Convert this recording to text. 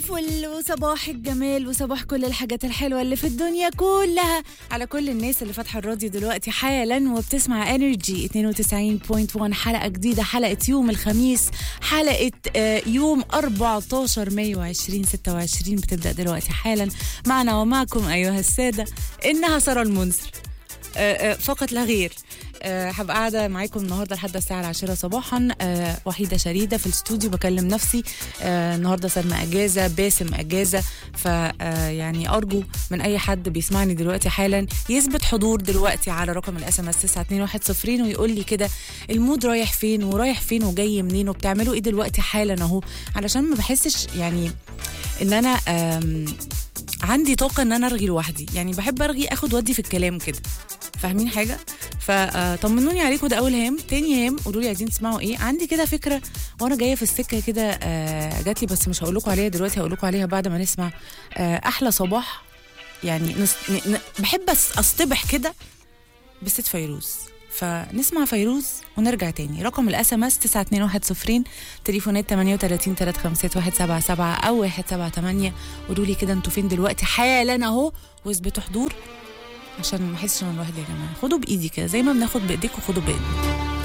الفل وصباح الجمال وصباح كل الحاجات الحلوة اللي في الدنيا كلها على كل الناس اللي فاتحة الراديو دلوقتي حالا وبتسمع انرجي 92.1 حلقة جديدة حلقة يوم الخميس حلقة آه، يوم 14 مايو 2026 بتبدأ دلوقتي حالا معنا ومعكم أيها السادة إنها سارة المنذر آه، آه، فقط لا غير آه، هبقى قاعدة معاكم النهاردة لحد الساعة العاشرة صباحا آه، وحيدة شريدة في الاستوديو بكلم نفسي آه، النهاردة سلمى أجازة باسم أجازة ف آه، يعني أرجو من أي حد بيسمعني دلوقتي حالا يثبت حضور دلوقتي على رقم الاس ام اس 921 ويقول لي كده المود رايح فين ورايح فين وجاي منين وبتعملوا ايه دلوقتي حالا اهو علشان ما بحسش يعني ان انا آم، عندي طاقه ان انا ارغي لوحدي يعني بحب ارغي اخد ودي في الكلام كده فاهمين حاجه فطمنوني عليكم ده اول هام تاني هام قولوا لي عايزين تسمعوا ايه عندي كده فكره وانا جايه في السكه كده آه، جات لي بس مش هقول لكم عليها دلوقتي هقول لكم عليها بعد ما نسمع آه، احلى صباح يعني نس... ن... ن... بحب أس- اصطبح كده بست فيروز فنسمع فيروز ونرجع تاني رقم الاس ام اس 921 تليفونات 38 351 او 178 قولوا لي كده انتوا فين دلوقتي حالا اهو واثبتوا حضور عشان ما احسش ان أنا لوحدي يا جماعه خدوا بايدي كده زي ما بناخد بايديكم خدوا بايدي